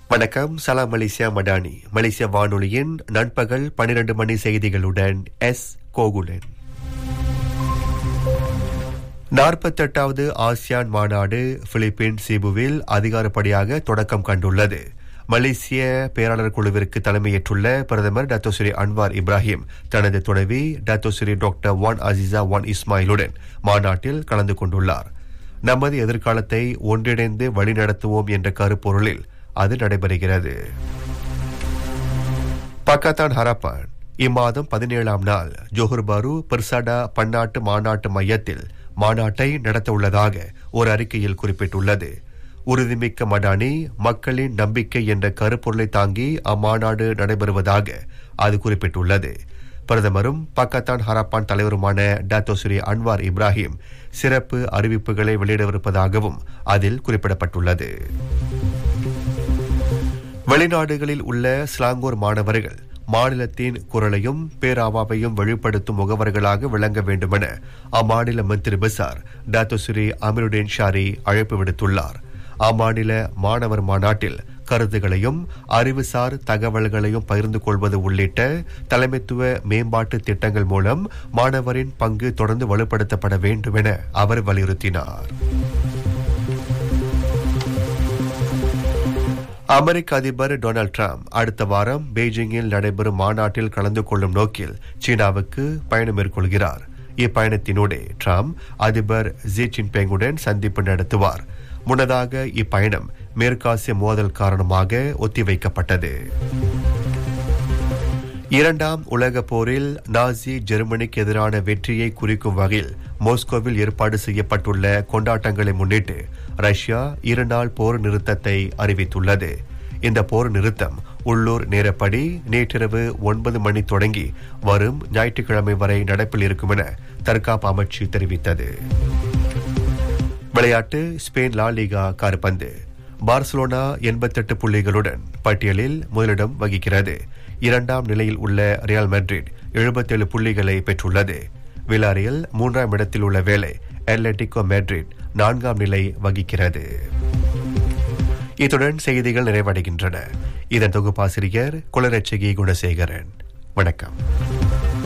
வணக்கம் சலாம் மலேசியா மடானி மலேசிய வானொலியின் நண்பகல் பனிரெண்டு மணி செய்திகளுடன் எஸ் கோகுலன் நாற்பத்தெட்டாவது ஆசியான் மாநாடு பிலிப்பீன் சிபுவில் அதிகாரப்படியாக தொடக்கம் கண்டுள்ளது மலேசிய பேராளர் குழுவிற்கு தலைமையேற்றுள்ள பிரதமர் டத்தோஸ்ரீ அன்வார் இப்ராஹிம் தனது துணைவி Datuk Seri doctor Wan Azizah Wan இஸ்மாயிலுடன் மாநாட்டில் கலந்து கொண்டுள்ளார் நமது எதிர்காலத்தை ஒன்றிணைந்து வழிநடத்துவோம் என்ற கருப்பொருளில் அது நடைபெறுகிறது பக்கத்தான் ஹரப்பான் இம்மாதம் பதினேழாம் நாள் ஜோஹர் பாரு பெர்சாடா பன்னாட்டு மாநாட்டு மையத்தில் மாநாட்டை நடத்த உள்ளதாக ஒரு அறிக்கையில் குறிப்பிட்டுள்ளது உறுதிமிக்க மடானி மக்களின் நம்பிக்கை என்ற கருப்பொருளை தாங்கி அம்மாநாடு நடைபெறுவதாக அது குறிப்பிட்டுள்ளது பிரதமரும் பக்கத்தான் ஹராப்பான் தலைவருமான டாத்தோஸ்ரீ அன்வார் இப்ராஹிம் சிறப்பு அறிவிப்புகளை வெளியிடவிருப்பதாகவும் அதில் குறிப்பிடப்பட்டுள்ளது வெளிநாடுகளில் உள்ள ஸ்லாங்கூர் மாணவர்கள் மாநிலத்தின் குரலையும் பேராவாவையும் வெளிப்படுத்தும் முகவர்களாக விளங்க வேண்டுமென அம்மாநில மந்திரி பசார் டாத்தோஸ்ரீ அமருடீன் ஷாரி அழைப்பு விடுத்துள்ளார் அம்மாநில மாணவர் மாநாட்டில் கருத்துகளையும் அறிவுசார் தகவல்களையும் பகிர்ந்து கொள்வது உள்ளிட்ட தலைமைத்துவ மேம்பாட்டு திட்டங்கள் மூலம் மாணவரின் பங்கு தொடர்ந்து வலுப்படுத்தப்பட வேண்டும் என அவர் வலியுறுத்தினார் அமெரிக்க அதிபர் டொனால்டு டிரம்ப் அடுத்த வாரம் பெய்ஜிங்கில் நடைபெறும் மாநாட்டில் கலந்து கொள்ளும் நோக்கில் சீனாவுக்கு பயணம் மேற்கொள்கிறார் இப்பயணத்தினூடே டிரம்ப் அதிபர் ஜி ஜின்பிங்குடன் சந்திப்பு நடத்துவார் முன்னதாக இப்பயணம் மேற்காசிய மோதல் காரணமாக ஒத்திவைக்கப்பட்டது இரண்டாம் உலக போரில் நாசி ஜெர்மனிக்கு எதிரான வெற்றியை குறிக்கும் வகையில் மாஸ்கோவில் ஏற்பாடு செய்யப்பட்டுள்ள கொண்டாட்டங்களை முன்னிட்டு ரஷ்யா இருநாள் போர் நிறுத்தத்தை அறிவித்துள்ளது இந்த போர் நிறுத்தம் உள்ளூர் நேரப்படி நேற்றிரவு ஒன்பது மணி தொடங்கி வரும் ஞாயிற்றுக்கிழமை வரை நடப்பில் இருக்கும் என தற்காப்பு அமைச்சு தெரிவித்தது விளையாட்டு ஸ்பெயின் லா லீகா கார்பந்து பார்சலோனா எண்பத்தெட்டு புள்ளிகளுடன் பட்டியலில் முதலிடம் வகிக்கிறது இரண்டாம் நிலையில் உள்ள ரியால் மெட்ரிட் எழுபத்தேழு புள்ளிகளை பெற்றுள்ளது விலாரியல் மூன்றாம் இடத்தில் உள்ள வேலை அட்லட்டிகோ மெட்ரிட் நான்காம் நிலை வகிக்கிறது இத்துடன் செய்திகள் நிறைவடைகின்றன இதன் தொகுப்பாசிரியர் குளரட்சகி குணசேகரன் வணக்கம்